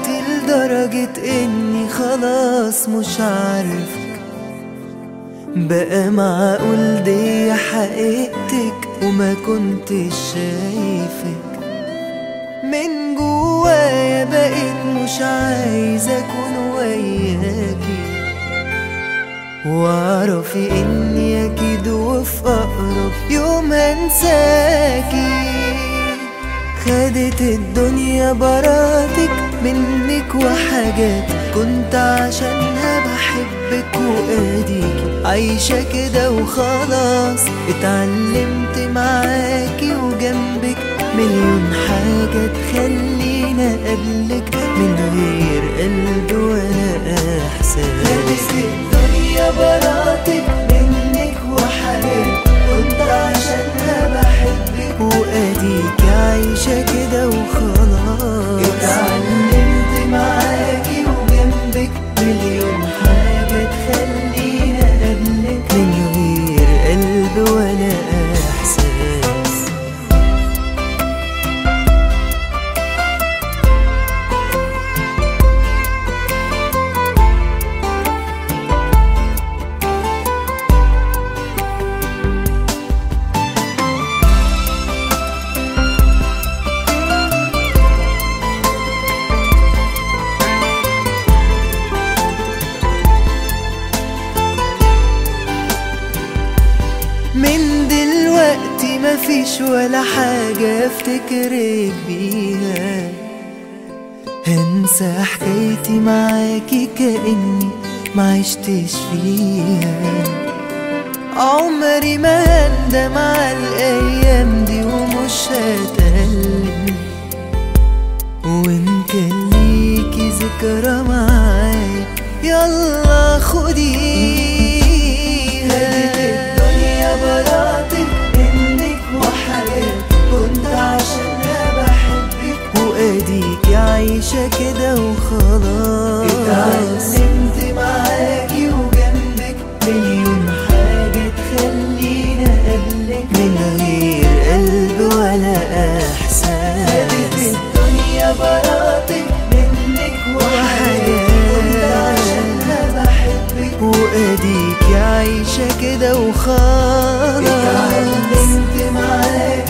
دلوقتي لدرجة اني خلاص مش عارفك بقى معقول دي حقيقتك وما كنتش شايفك من جوايا بقيت مش عايز اكون وياكي واعرفي اني اكيد وفي اقرب يوم هنساكي خدت الدنيا براتك منك وحاجات كنت عشانها بحبك واديكي عايشة كده وخلاص اتعلمت معاكي وجنبك مليون حاجة تخلينا قبلك من غير قلب ولا احساس خدت الدنيا براتك منك وحاجات كنت عشانها بحبك واديك عايشة كده وخلاص اتعلمت معاكي وجنبك مليون حاجة تخلينا قبلك من غير قلب ولا احساس من دلوقتي مفيش ولا حاجة افتكرك بيها هنسى حكايتي معاكي كأني معشتش فيها عمري ما هندم على الأيام دي ومش هتألم وإن كان ليكي ذكرى معايا يلا خديها الدنيا براتك منك وحياة كنت عشانها بحبك واديكي عايشة كده وخلاص اتعلمت معاكي وجنبك مليون حاجة تخلينا قبلك من غير قلب ولا احساس خدت الدنيا براتك منك وحياة كنت عشانها بحبك واديك عايشة كده وخلاص اتعلمت معاك